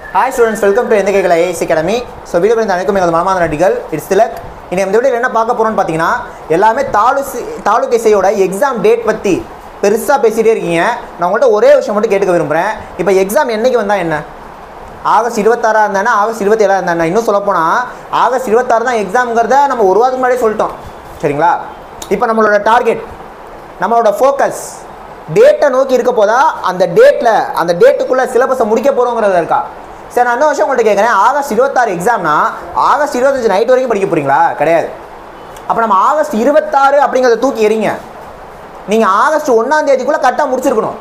hi students welcome to எந்த கேட்கல as academy so video இந்த அனைக்கும் எங்கள் மனமாத நடிகள் இட்ஸ் திலக் இனி இந்த வீடியோ என்ன பார்க்க போகிறோம்னு பார்த்தீங்கன்னா எல்லாமே தாலுசி தாலுக் இசையோட எக்ஸாம் டேட் பற்றி பெருசாக பேசிகிட்டே இருக்கீங்க நான் உங்கள்கிட்ட ஒரே விஷயம் மட்டும் கேட்டுக்க விரும்புகிறேன் இப்போ எக்ஸாம் என்னைக்கு வந்தால் என்ன ஆகஸ்ட் இருபத்தாறா இருந்தானே ஆகஸ்ட் இருபத்தேழா இருந்தானே இன்னும் சொல்லப்போனால் ஆகஸ்ட் இருபத்தாறு தான் எக்ஸாம்ங்கிறத நம்ம ஒரு வாரத்துக்கு முன்னாடியே சொல்லிட்டோம் சரிங்களா இப்போ நம்மளோட டார்கெட் நம்மளோட ஃபோக்கஸ் டேட்டை நோக்கி இருக்க போதா அந்த டேட்டில் அந்த டேட்டுக்குள்ளே சிலபஸை முடிக்க போகிறோங்கிறத இருக்கா சரி நான் இன்னும் வருஷம் உங்கள்கிட்ட கேட்குறேன் ஆகஸ்ட் இருபத்தாறு எக்ஸாம்னா ஆகஸ்ட் இருபத்தஞ்சு நைட் வரைக்கும் படிக்க போகிறீங்களா கிடையாது அப்போ நம்ம ஆகஸ்ட் இருபத்தாறு அப்படிங்கிறத தூக்கி எறிங்க நீங்கள் ஆகஸ்ட் ஒன்றாம் தேதிக்குள்ளே கரெக்டாக முடிச்சிருக்கணும்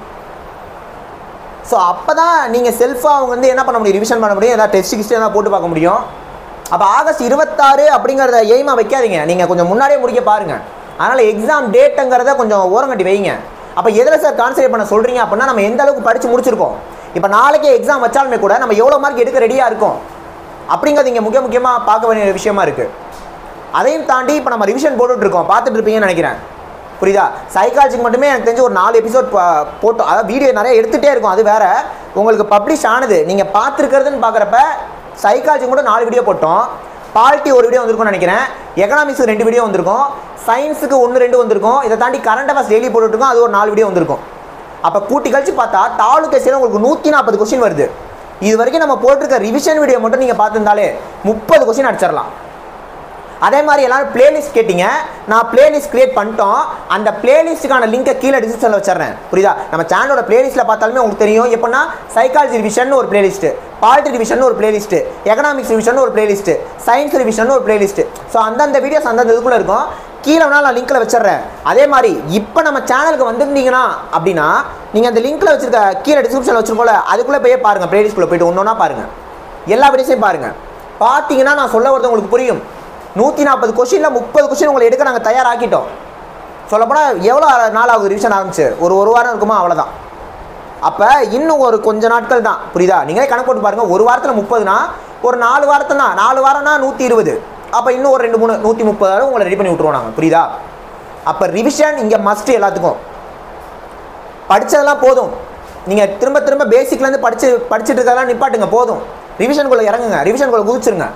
ஸோ அப்போ தான் நீங்கள் செல்ஃபாக அவங்க வந்து என்ன பண்ண முடியும் ரிவிஷன் பண்ண முடியும் ஏதாவது டெஸ்ட் கிஸ்ட் ஏதாவது போட்டு பார்க்க முடியும் அப்போ ஆகஸ்ட் இருபத்தாறு அப்படிங்கிறத எய்மாக வைக்காதீங்க நீங்கள் கொஞ்சம் முன்னாடியே முடிக்க பாருங்கள் அதனால் எக்ஸாம் டேட்டுங்கிறத கொஞ்சம் ஓரங்கட்டி வைங்க அப்போ எதில் சார் கான்சன்ட்ரேட் பண்ண சொல்கிறீங்க அப்படின்னா நம்ம எந்த அளவுக்கு படித்து முடிச்சிருக்கோம் இப்போ நாளைக்கே எக்ஸாம் வச்சாலுமே கூட நம்ம எவ்வளோ மார்க் எடுக்க ரெடியாக இருக்கோம் அப்படிங்கிறது இங்கே முக்கிய முக்கியமாக பார்க்க வேண்டிய விஷயமா இருக்குது அதையும் தாண்டி இப்போ நம்ம ரிவிஷன் போட்டுட்டு இருக்கோம் பார்த்துட்டு இருப்பீங்கன்னு நினைக்கிறேன் புரியுதா சைக்காலஜிக்கு மட்டுமே எனக்கு தெரிஞ்சு ஒரு நாலு எபிசோட் போட்டோம் அதாவது வீடியோ நிறைய எடுத்துகிட்டே இருக்கும் அது வேற உங்களுக்கு பப்ளிஷ் ஆனது நீங்கள் பார்த்துருக்கிறதுன்னு பார்க்குறப்ப சைக்காலஜிக்கு மட்டும் நாலு வீடியோ போட்டோம் பாலிட்டி ஒரு வீடியோ வந்திருக்கும்னு நினைக்கிறேன் எக்கனாமிக்ஸுக்கு ரெண்டு வீடியோ வந்திருக்கும் சயின்ஸுக்கு ஒன்று ரெண்டு வந்திருக்கும் இதை தாண்டி கரண்ட் அஃபேர்ஸ் டெய்லி போட்டுருக்கோம் அது ஒரு நாலு வீடியோ வந்திருக்கும் அப்போ கூட்டி கழிச்சு பார்த்தா தாலுக் எஸ்சியில் உங்களுக்கு நூற்றி நாற்பது கொஸ்டின் வருது இது வரைக்கும் நம்ம போட்டிருக்க ரிவிஷன் வீடியோ மட்டும் நீங்கள் பார்த்துருந்தாலே முப்பது கொஸ்டின் அடிச்சிடலாம் அதே மாதிரி எல்லாரும் பிளேலிஸ்ட் கேட்டிங்க நான் பிளேலிஸ்ட் கிரியேட் பண்ணிட்டோம் அந்த பிளேலிஸ்ட்டுக்கான லிங்கை கீழே டிஸ்கிரிப்ஷனில் வச்சிடுறேன் புரியுதா நம்ம சேனலோட பிளேலிஸ்ட்டில் பார்த்தாலுமே உங்களுக்கு தெரியும் எப்படின்னா சைக்காலஜி ரிவிஷன் ஒரு பிளேலிஸ்ட்டு பாலிட்டி ரிவிஷன் ஒரு பிளேலிஸ்ட்டு எக்கனாமிக்ஸ் ரிவிஷன் ஒரு பிளேலிஸ்ட்டு சயின்ஸ் ரிவிஷன் ஒரு பிளேலிஸ்ட்டு ஸோ அந்தந்த வீடியோஸ் அந்தந்த இதுக்குள்ளே இருக்கும் கீழே வேணாலும் நான் லிங்க்கில் வச்சிடுறேன் அதே மாதிரி இப்போ நம்ம சேனலுக்கு வந்திருந்தீங்கன்னா அப்படின்னா நீங்கள் அந்த லிங்க்கில் வச்சிருக்க கீழே டிஸ்கிரிப்ஷனில் வச்சிருக்கோம்ல அதுக்குள்ளே போய் பாருங்கள் பிளேலிஸ்ட்குள்ளே போயிட்டு ஒன்று ஒன்றா பாருங்கள் எல்லா வீடியோஸையும் பாருங்கள் பார்த்தீங்கன்னா நான் சொல்ல வரது உங்களுக்கு புரியும் நூற்றி நாற்பது கொஷினில் முப்பது கொஷின் உங்களை எடுக்க நாங்கள் தயாராக்கிட்டோம் சொல்லப்போனால் எவ்வளோ நாள் ஆகுது ரிவிஷன் ஆரம்பிச்சு ஒரு ஒரு வாரம் இருக்குமா அவ்வளோதான் அப்போ இன்னும் ஒரு கொஞ்ச நாட்கள் தான் புரியுதா நீங்களே கணக்கு போட்டு பாருங்கள் ஒரு வாரத்தில் முப்பதுனா ஒரு நாலு வாரத்தில் தான் நாலு வாரம்னா நூற்றி இருபது அப்போ இன்னும் ஒரு ரெண்டு மூணு நூற்றி முப்பது உங்களை ரெடி பண்ணி விட்ருவோம் நாங்கள் புரியுதா அப்போ ரிவிஷன் இங்கே மஸ்ட்டு எல்லாத்துக்கும் படித்ததெல்லாம் போதும் நீங்கள் திரும்ப திரும்ப பேசிக்லேருந்து படித்து படிச்சுட்டு இருக்கதெல்லாம் நிப்பாட்டுங்க போதும் ரிவிஷனுக்குள்ளே இறங்குங்க ரிவிஷனுக்குள்ளே குதிச்சிருங்க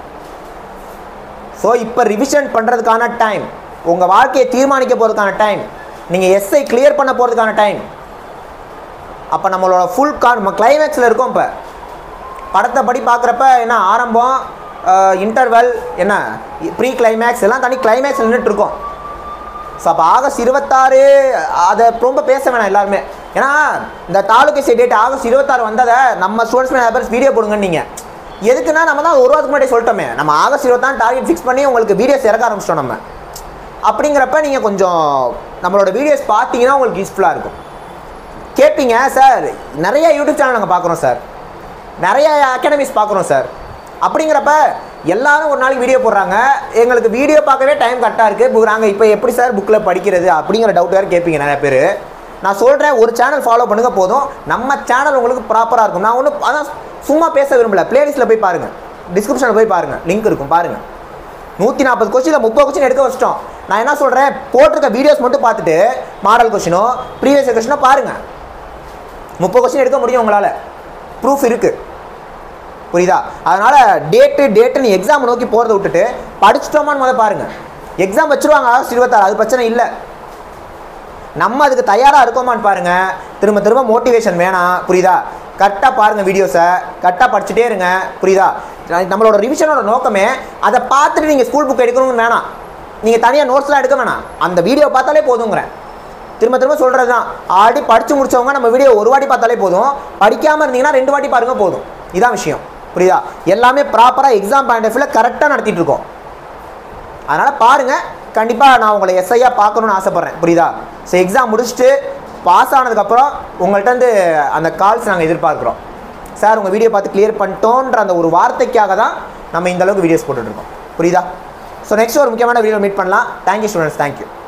ஸோ இப்போ ரிவிஷன் பண்ணுறதுக்கான டைம் உங்கள் வாழ்க்கையை தீர்மானிக்க போகிறதுக்கான டைம் நீங்கள் எஸ்ஐ கிளியர் பண்ண போகிறதுக்கான டைம் அப்போ நம்மளோட ஃபுல் கார் நம்ம கிளைமேக்ஸில் இருக்கோம் இப்போ படத்தை படி பார்க்குறப்ப என்ன ஆரம்பம் இன்டர்வல் என்ன ப்ரீ கிளைமேக்ஸ் எல்லாம் தாண்டி கிளைமேக்ஸ் நின்றுட்டு இருக்கோம் ஸோ அப்போ ஆகஸ்ட் இருபத்தாறு அதை ரொம்ப பேச வேணாம் எல்லாருமே ஏன்னா இந்த தாலுக்கை சை டேட் ஆகஸ்ட் இருபத்தாறு வந்ததை நம்ம ஸ்டூடெண்ட்ஸ் நிறைய பேர் வீடியோ போடுங்க நீங்கள் எதுக்குன்னா நம்ம தான் ஒரு வாரத்துக்கு முன்னாடி சொல்லிட்டோமே நம்ம ஆகஸ்ட் இருபத்தாறு டார்கெட் ஃபிக்ஸ் பண்ணி உங்களுக்கு வீடியோஸ் இறக்க ஆரம்பிச்சிட்டோம் நம்ம அப்படிங்கிறப்ப நீங்கள் கொஞ்சம் நம்மளோட வீடியோஸ் பார்த்தீங்கன்னா உங்களுக்கு யூஸ்ஃபுல்லாக இருக்கும் கேட்பீங்க சார் நிறைய யூடியூப் சேனல் நாங்கள் பார்க்குறோம் சார் நிறைய அகாடமிஸ் பார்க்குறோம் சார் அப்படிங்கிறப்ப எல்லாரும் ஒரு நாளைக்கு வீடியோ போடுறாங்க எங்களுக்கு வீடியோ பார்க்கவே டைம் கரெக்டாக இருக்குது நாங்கள் இப்போ எப்படி சார் புக்கில் படிக்கிறது அப்படிங்கிற டவுட் வேறு கேட்பீங்க நிறைய பேர் நான் சொல்கிறேன் ஒரு சேனல் ஃபாலோ பண்ணுங்க போதும் நம்ம சேனல் உங்களுக்கு ப்ராப்பராக இருக்கும் நான் ஒன்றும் அதான் சும்மா பேச விரும்பல பிளேலிஸ்ட்டில் போய் பாருங்கள் டிஸ்கிரிப்ஷனில் போய் பாருங்கள் லிங்க் இருக்கும் பாருங்கள் நூற்றி நாற்பது கொஸ்டினில் முப்பது கொஸ்டின் எடுக்க வச்சிட்டோம் நான் என்ன சொல்கிறேன் போட்டிருக்க வீடியோஸ் மட்டும் பார்த்துட்டு மாடல் கொஸ்டினோ ப்ரீவியஸ் கொஸ்டினோ பாருங்கள் முப்பது கொஸ்டின் எடுக்க முடியும் உங்களால் ப்ரூஃப் இருக்குது புரியுதா அதனால் டேட்டு டேட்டுன்னு எக்ஸாம் நோக்கி போகிறத விட்டுட்டு படிச்சிட்டோமான்னு முதல்ல பாருங்கள் எக்ஸாம் வச்சுருவாங்க ஆகஸ்ட் இருபத்தாறு அது பிரச்சனை இல்லை நம்ம அதுக்கு தயாராக இருக்கோமான்னு பாருங்கள் திரும்ப திரும்ப மோட்டிவேஷன் வேணாம் புரியுதா கரெக்டாக பாருங்கள் வீடியோஸை கரெக்டாக படிச்சுட்டே இருங்க புரியுதா நம்மளோட ரிவிஷனோட நோக்கமே அதை பார்த்துட்டு நீங்கள் ஸ்கூல் புக் எடுக்கணும்னு வேணாம் நீங்கள் தனியாக நோட்ஸ்லாம் எடுக்க வேணாம் அந்த வீடியோ பார்த்தாலே போதுங்கிறேன் திரும்ப திரும்ப சொல்கிறது தான் ஆல்ரெடி படித்து முடிச்சவங்க நம்ம வீடியோ ஒரு வாட்டி பார்த்தாலே போதும் படிக்காமல் இருந்தீங்கன்னா ரெண்டு வாட்டி பாருங்கள் போதும் இதான் விஷயம் புரியுதா எல்லாமே ப்ராப்பராக எக்ஸாம் பாயிண்ட் ஆஃப் வியூவில் கரெக்டாக நடத்திட்டு இருக்கோம் அதனால் பாருங்கள் கண்டிப்பாக நான் உங்களை எஸ்ஐயாக பார்க்கணுன்னு ஆசைப்பட்றேன் புரியுதா ஸோ எக்ஸாம் முடிச்சுட்டு பாஸ் ஆனதுக்கப்புறம் உங்கள்கிட்ட வந்து அந்த கால்ஸ் நாங்கள் எதிர்பார்க்குறோம் சார் உங்கள் வீடியோ பார்த்து கிளியர் பண்ணிட்டோன்ற அந்த ஒரு வார்த்தைக்காக தான் நம்ம இந்த அளவுக்கு வீடியோஸ் போட்டுட்ருக்கோம் புரியுதா ஸோ நெக்ஸ்ட் ஒரு முக்கியமான வீடியோ மீட் பண்ணலாம் தேங்க்யூ ஸ்டூடெண்ட்ஸ் தேங்க்யூ